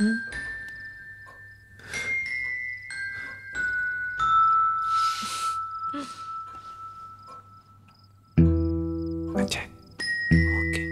അച്ഛേ okay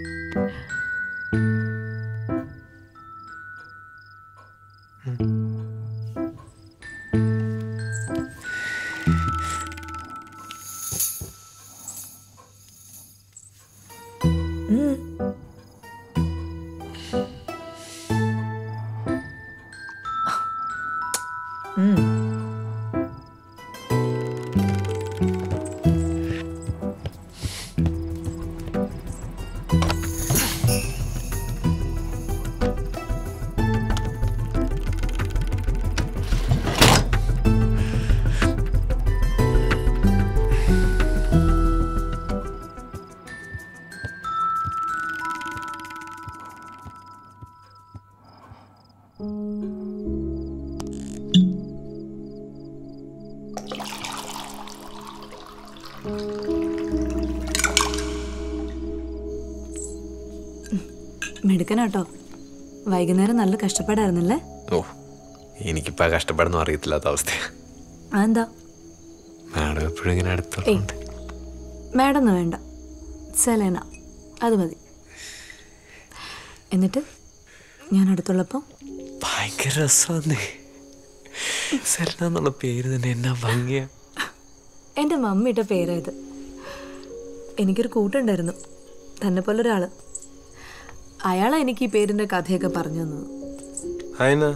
മിടുക്കനാട്ടോ വൈകുന്നേരം നല്ല കഷ്ടപ്പാടായിരുന്നല്ലേ ഓ എനിക്കിപ്പോൾ ആ കഷ്ടപ്പാടൊന്നും അറിയത്തില്ലാത്ത അവസ്ഥയാണ് അതെന്താ മാഡം എപ്പോഴും ഇങ്ങനെ അടുത്തുണ്ട് മാഡം വേണ്ട സെലേന അത് മതി എന്നിട്ട് ഞാൻ അടുത്തുള്ളപ്പോൾ ഭയങ്കര രസമാണ് സെലന എന്നുള്ള പേര് തന്നെ എന്നാ ഭംഗിയാ എൻ്റെ മമ്മി ഇട്ട പേരായത് എനിക്കൊരു കൂട്ടുണ്ടായിരുന്നു തന്നെ പോലെ ഒരാൾ അയാളാ എനിക്ക് ഈ പേരിൻ്റെ കഥയൊക്കെ പറഞ്ഞു തന്നത് അതിനാ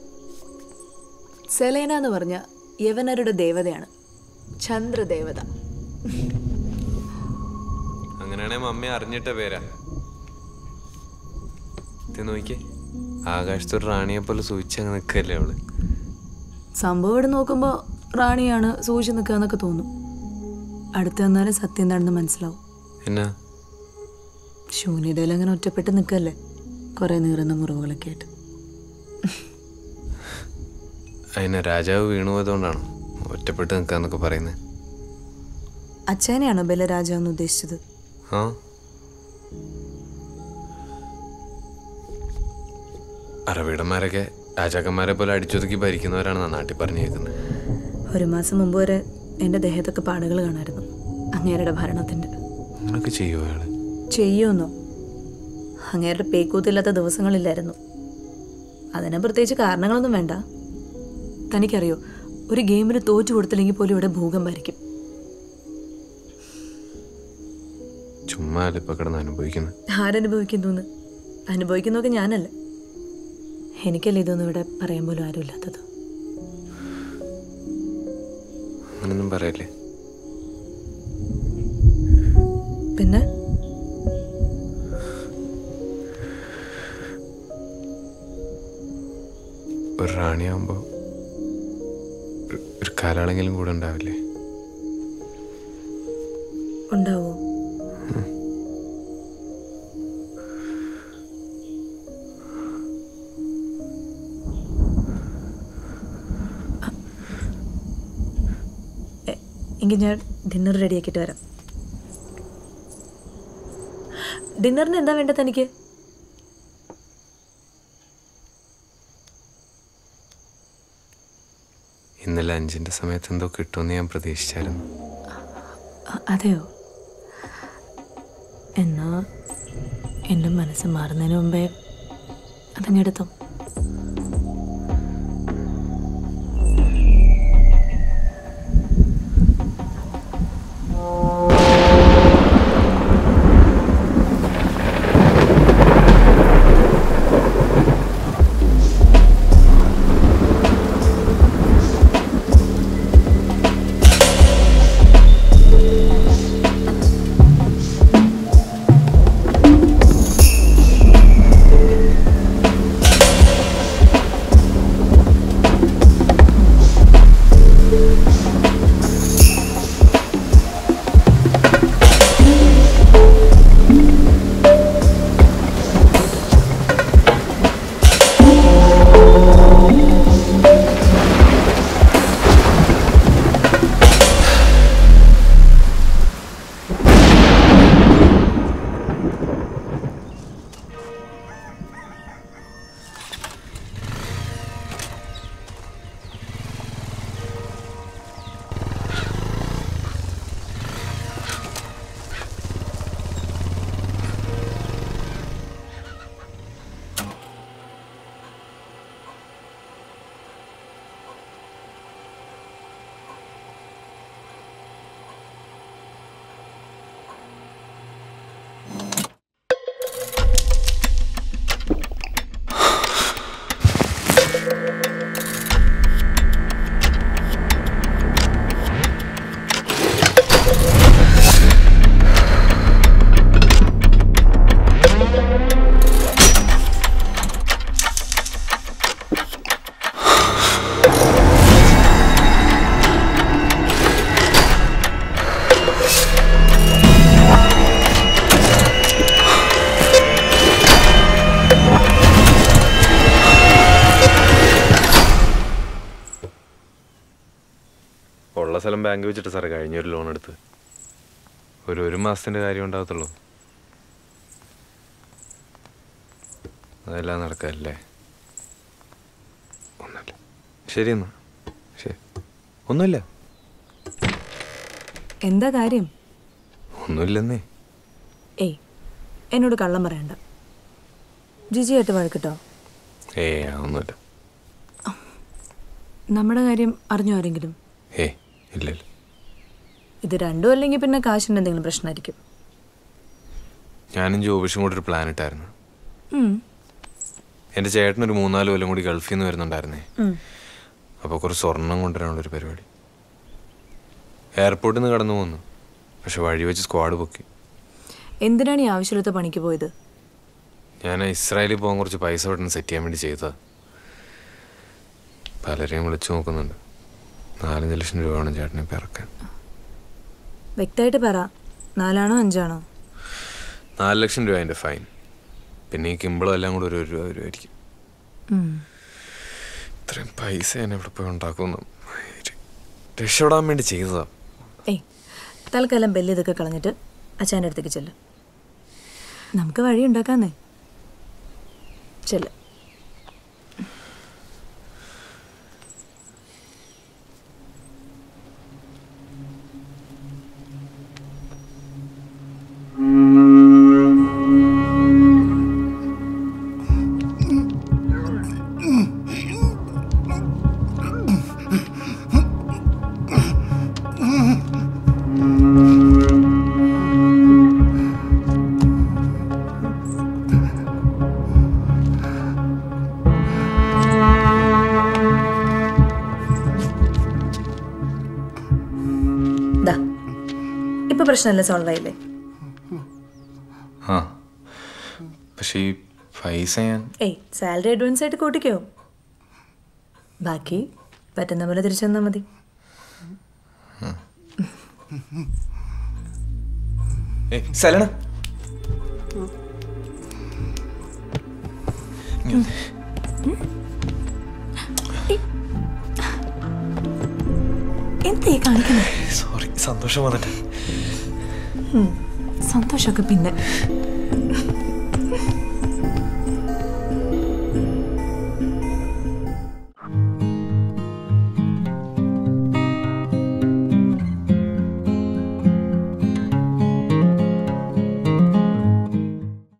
സെലേന എന്ന് പറഞ്ഞ യവനരുടെ ദേവതയാണ് ചന്ദ്രദേവത അങ്ങനെയാണെ മമ്മി അറിഞ്ഞിട്ട പേരാ ഇത് നോക്കിയേ ആകാശത്ത് ഒരു റാണിയെ പോലെ സൂചിച്ചങ്ങ് നിൽക്കല്ലേ അവള് സംഭവം ഇവിടെ നോക്കുമ്പോൾ റാണിയാണ് സൂക്ഷിച്ച് നിൽക്കുക എന്നൊക്കെ തോന്നും അടുത്ത് വന്നാലും സത്യം എന്താണെന്ന് മനസ്സിലാവും എന്നാ ശൂന്യതയിൽ അങ്ങനെ ഒറ്റപ്പെട്ട് നിൽക്കല്ലേ കുറേ നീറുന്ന മുറിവുകളൊക്കെ ആയിട്ട് അതിനെ രാജാവ് വീണുപോയതുകൊണ്ടാണോ ഒറ്റപ്പെട്ട് നിൽക്കാന്നൊക്കെ പറയുന്നത് അച്ഛനെയാണോ ബലരാജ എന്ന് ഉദ്ദേശിച്ചത് ആ അറബിടന്മാരൊക്കെ രാജാക്കന്മാരെ പോലെ അടിച്ചൊതുക്കി ഭരിക്കുന്നവരാണ് നാട്ടിൽ പറഞ്ഞു കേൾക്കുന്നത് ഒരു മാസം മുമ്പ് വരെ എൻ്റെ ദേഹത്തൊക്കെ പാടുകൾ കാണായിരുന്നു അങ്ങേരുടെ ഭരണത്തിൻ്റെ അങ്ങനൊക്കെ ചെയ്യുമോ അയാള് ചെയ്യുമെന്നോ അങ്ങേരുടെ പേക്കൂത്തില്ലാത്ത ദിവസങ്ങളില്ലായിരുന്നു അതിന് പ്രത്യേകിച്ച് കാരണങ്ങളൊന്നും വേണ്ട തനിക്കറിയോ ഒരു ഗെയിമിന് തോറ്റു കൊടുത്തില്ലെങ്കിൽ പോലും ഇവിടെ ഭൂകമ്പായിരിക്കും ചുമ്മാ ഇപ്പൊ കിടന്ന് അനുഭവിക്കുന്നത് ആരനുഭവിക്കുന്നു അനുഭവിക്കുന്നതൊക്കെ ഞാനല്ല എനിക്കല്ലേ ഇതൊന്നും ഇവിടെ പറയാൻ പോലും ആരുമില്ലാത്തത് അങ്ങനൊന്നും പറയല്ലേ പിന്നെ ഒരു റാണിയാകുമ്പോൾ ഒരു കാലാളെങ്കിലും കൂടെ ഉണ്ടാവില്ലേ ഉണ്ടാവോ എ- എങ്കിൽ ഞാൻ ഡിന്നർ റെഡിയാക്കിയിട്ട് വരാം ഡിന്നറിന് എന്താ വേണ്ടത് തനിക്ക് ഇന്നലെ അഞ്ചിന്റെ സമയത്ത് എന്തോ കിട്ടുമെന്ന് ഞാൻ പ്രതീക്ഷിച്ചായിരുന്നു അ- അതെയോ എന്നാ എൻ്റെ മനസ്സ് മാറുന്നതിന് മുമ്പേ അതങ്ങെടുത്തോ ആ ബാങ്ക് വെച്ചിട്ട് സാറേ കഴിഞ്ഞൊരു ലോൺ എടുത്ത് ഒരു ഒരു മാസത്തിൻ്റെ കാര്യം ഉണ്ടാകത്തുള്ളൂ അതെല്ലാം നടക്കല്ലേ ഒന്നുമില്ല ശരി എന്നാ ശരി ഒന്നുമില്ല എന്താ കാര്യം ഒന്നുമില്ലെന്നേ ഏയ് എന്നോട് കള്ളം പറയണ്ട ജിജിയായിട്ട് വഴക്കിട്ടോ ഏ ഒന്നുമില്ല നമ്മുടെ കാര്യം അറിഞ്ഞോ ആരെങ്കിലും ഏ ഇല്ല ഇല്ല ഇത് രണ്ടും അല്ലെങ്കിൽ പിന്നെ കാശിൻ്റെ എന്തെങ്കിലും പ്രശ്നമായിരിക്കും ഞാനും ജോബിഷും കൂടി ഒരു പ്ലാൻ ഇട്ടായിരുന്നു ഉം, എൻ്റെ ചേട്ടൻ ഒരു മൂന്നാല് കൊല്ലം കൂടി ഗൾഫിൽ നിന്ന് വരുന്നുണ്ടായിരുന്നേ ഉം. അപ്പോൾ കുറച്ച് സ്വർണം കൊണ്ടുവരാനുള്ളൊരു പരിപാടി എയർപോർട്ടിൽ നിന്ന് കടന്നു പോന്നു പക്ഷെ വഴി വെച്ച് സ്ക്വാഡ് പൊക്കി എന്തിനാണ് ഈ ആവശ്യമില്ലാത്ത പണിക്ക് പോയത് ഞാൻ ഇസ്രായേലിൽ പോകാൻ കുറച്ച് പൈസ പെട്ടെന്ന് സെറ്റ് ചെയ്യാൻ വേണ്ടി ചെയ്തതാ പലരെയും വിളിച്ചു നോക്കുന്നുണ്ട് നാലഞ്ച് ലക്ഷം രൂപ വേണം ചേട്ടനെ ഇപ്പം ഇറക്കാൻ വ്യക്തമായിട്ട് പറ നാലാണോ അഞ്ചാണോ നാല് ലക്ഷം രൂപ എൻ്റെ ഫൈൻ പിന്നെ ഈ കിമ്പിളും എല്ലാം കൂടെ ഒരു ഒരു രൂപ വരുമായിരിക്കും ഉം. ഇത്രയും പൈസ ഞാൻ ഇവിടെ പോയി ഉണ്ടാക്കുന്നു രക്ഷപ്പെടാൻ വേണ്ടി ചെയ്തതാ ഏയ് തൽക്കാലം ബെല്ല് ഇതൊക്കെ കളഞ്ഞിട്ട് അച്ഛൻ്റെ അടുത്തേക്ക് ചെല്ല് നമുക്ക് വഴി ഉണ്ടാക്കാന്നേ ചെല്ല് ദാ ഇപ്പൊ പ്രശ്നമല്ല സോൾവ് ആയില്ലേ ആ പക്ഷേ ഈ പൈസ ഞാൻ ഏയ് സാലറി അഡ്വാൻസ് ആയിട്ട് കൂട്ടിക്കോ ബാക്കി പറ്റുന്ന പോലെ തിരിച്ചു തന്നാൽ മതി ഏ സലണ എന്തേ കാണിക്കുന്നത് സോറി സന്തോഷം വന്നിട്ട് സന്തോഷമൊക്കെ പിന്നെ